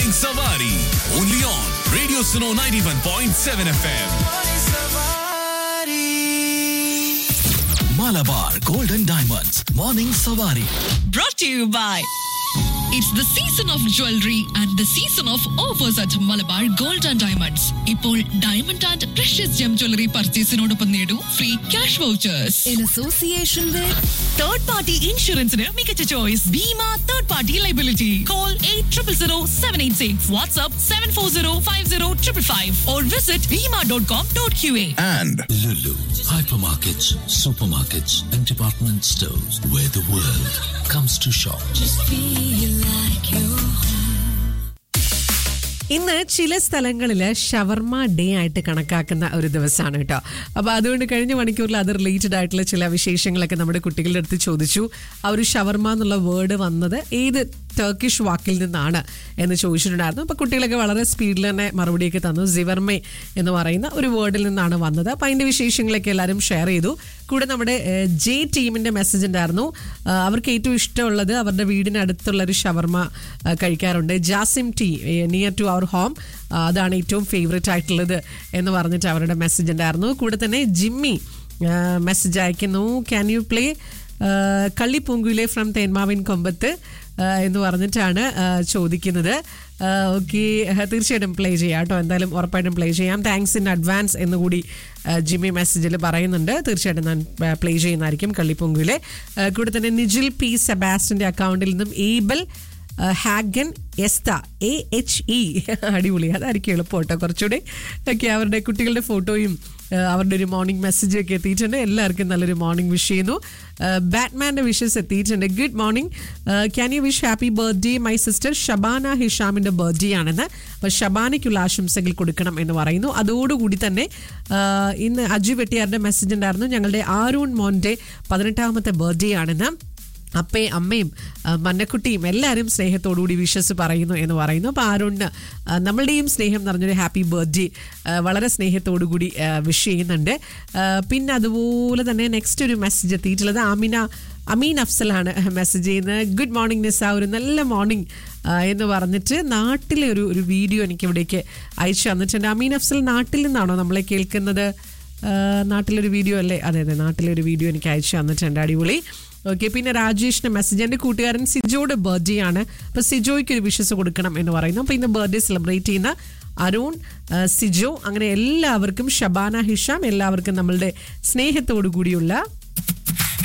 Morning Savari. Only on Radio Suno 91.7 FM. Malabar Golden Diamonds. Morning Savari. brought to you by It's the season of jewelry and the season of offers at Malabar Gold and Diamonds. ഇപ്പോൾ diamond and precious gem jewellery പർച്ചേസിനോടൊപ്പം നേടൂ free cash vouchers in association with third party ഇൻഷുറൻസിന് മികച്ച choice Bhima third party liability call eight triple zero seven eight six WhatsApp seven four zero five zero triple five or visit Bhima dot com dot Q A And Lulu, hypermarkets, supermarkets, and department stores where the world comes to shop. ഇന്ന് ചില സ്ഥലങ്ങളിൽ ഷവർമ day ആയിട്ട് കണക്കാക്കുന്ന ഒരു ദിവസമാണ് കേട്ടോ അപ്പോൾ അതുകൊണ്ട് കഴിഞ്ഞ മണിക്കൂറിൽ അത് റിലേറ്റഡ് ആയിട്ടുള്ള ചില വിശേഷങ്ങളൊക്കെ നമ്മുടെ കുട്ടികളുടെ അടുത്ത് ചോദിച്ചു ആ ഒരു ഷവർമ എന്നുള്ള വേർഡ് വന്നത് ഏത് ടർക്കിഷ് വാക്കിൽ നിന്നാണ് എന്ന് ചോദിച്ചിട്ടുണ്ടായിരുന്നു അപ്പോൾ കുട്ടികളൊക്കെ വളരെ സ്പീഡിൽ തന്നെ മറുപടിയൊക്കെ തന്നു സിവർമെ എന്ന് പറയുന്ന ഒരു വേർഡിൽ നിന്നാണ് വന്നത് അപ്പോൾ അതിൻ്റെ വിശേഷങ്ങളൊക്കെ എല്ലാവരും ഷെയർ ചെയ്തു കൂടെ നമ്മുടെ ഏഹ്, ജെ ടീമിൻ്റെ മെസ്സേജ് ഉണ്ടായിരുന്നു ആ, അവർക്ക് ഏറ്റവും ഇഷ്ടമുള്ളത് അവരുടെ വീടിനടുത്തുള്ള ഒരു ഷവർമ ആ, കഴിക്കാറുണ്ട് Jasim tea near to our home അതാണ് ഏറ്റവും ഫേവറേറ്റ് ആയിട്ടുള്ളത് എന്ന് പറഞ്ഞിട്ട് അവരുടെ മെസ്സേജ് ഉണ്ടായിരുന്നു കൂടെ തന്നെ ജിമ്മി മെസ്സേജ് അയക്കുന്നു ക്യാൻ യു പ്ലേ കള്ളിപ്പൂങ്കുയിലെ ഫ്രം തേന്മാവിൻ കൊമ്പത്ത് ആ, എന്ന് പറഞ്ഞിട്ടാണ് ആ, ചോദിക്കുന്നത് ഓക്കെ തീർച്ചയായിട്ടും പ്ലേ ചെയ്യാം കേട്ടോ എന്തായാലും ഉറപ്പായിട്ടും പ്ലേ ചെയ്യാം താങ്ക്സ് ഇൻ അഡ്വാൻസ് എന്നുകൂടി ആ, ജിമ്മി മെസ്സേജിൽ പറയുന്നുണ്ട് തീർച്ചയായിട്ടും ഞാൻ പ്ലേ ചെയ്യുന്നതായിരിക്കും കള്ളിപ്പൊങ്കുവിലെ ആ, കൂടെ തന്നെ നിജിൽ പി സെബാസ്റ്റിന്റെ അക്കൗണ്ടിൽ നിന്നും ഏബൽ ആ, ഹാഗൻ എസ്ത എ എച്ച് ഇ അടിപൊളി അതായിരിക്കും എളുപ്പം കേട്ടോ കുറച്ചുകൂടി ഒക്കെ അവരുടെ കുട്ടികളുടെ ഫോട്ടോയും ആ, അവരുടെ ഒരു മോർണിംഗ് മെസ്സേജ് ഒക്കെ എത്തിയിട്ടുണ്ട് എല്ലാവർക്കും നല്ലൊരു മോർണിംഗ് വിഷ് ചെയ്യുന്നു ബാറ്റ്മാൻ്റെ വിഷസ് എത്തിയിട്ടുണ്ട് good morning can you wish happy birthday my sister Shabana ഹിഷാമിൻ്റെ ബർത്ത്ഡേ ആണെന്ന് അപ്പോൾ ഷബാനയ്ക്കുള്ള ആശംസകൾ കൊടുക്കണം എന്ന് പറയുന്നു അതോടുകൂടി തന്നെ ആ, ഇന്ന് അജു വെട്ടിയാറിൻ്റെ മെസ്സേജ് ഉണ്ടായിരുന്നു ഞങ്ങളുടെ ആരൂൺ മോൻ്റെ പതിനെട്ടാമത്തെ ബർത്ത്ഡേ ആണെന്ന് അപ്പേ അമ്മയും ആ, മന്നക്കുട്ടിയും എല്ലാവരും സ്നേഹത്തോടുകൂടി വിശ്വസ് പറയുന്നു എന്ന് പറയുന്നു അപ്പോൾ ആരോണിന് ആ, നമ്മളുടെയും സ്നേഹം നിറഞ്ഞൊരു ഹാപ്പി ബർത്ത്ഡേ വളരെ സ്നേഹത്തോടുകൂടി വിഷ് ചെയ്യുന്നുണ്ട് ആ, പിന്നെ അതുപോലെ തന്നെ നെക്സ്റ്റ് ഒരു മെസ്സേജ് എത്തിയിട്ടുള്ളത് ആമിന അമീൻ അഫ്സലാണ് മെസ്സേജ് ചെയ്യുന്നത് ഗുഡ് മോർണിംഗ് നിസ ഒരു നല്ല മോർണിംഗ് എന്ന് പറഞ്ഞിട്ട് നാട്ടിലെ ഒരു ഒരു വീഡിയോ എനിക്ക് ഇവിടേക്ക് അയച്ചു തന്നിട്ടുണ്ട് അമീൻ അഫ്സൽ നാട്ടിൽ നിന്നാണോ നമ്മളെ കേൾക്കുന്നത് ആ, നാട്ടിലൊരു വീഡിയോ അല്ലേ അതെ അതെ നാട്ടിലൊരു വീഡിയോ എനിക്ക് അയച്ചു തന്നിട്ടുണ്ട് അടിപൊളി ഓക്കെ പിന്നെ രാജേഷിന്റെ മെസ്സേജ് എൻ്റെ കൂട്ടുകാരൻ സിജോയുടെ ബർത്ത്ഡേ ആണ് അപ്പോൾ സിജോയ്ക്ക് ഒരു വിഷസ് കൊടുക്കണം എന്ന് പറയുന്നു അപ്പോൾ ഇന്ന് ബർത്ത്ഡേ സെലിബ്രേറ്റ് ചെയ്യുന്ന അരുൺ ആ, സിജോ അങ്ങനെ എല്ലാവർക്കും ഷബാന ഹിഷാം എല്ലാവർക്കും നമ്മളുടെ സ്നേഹത്തോടു കൂടിയുള്ള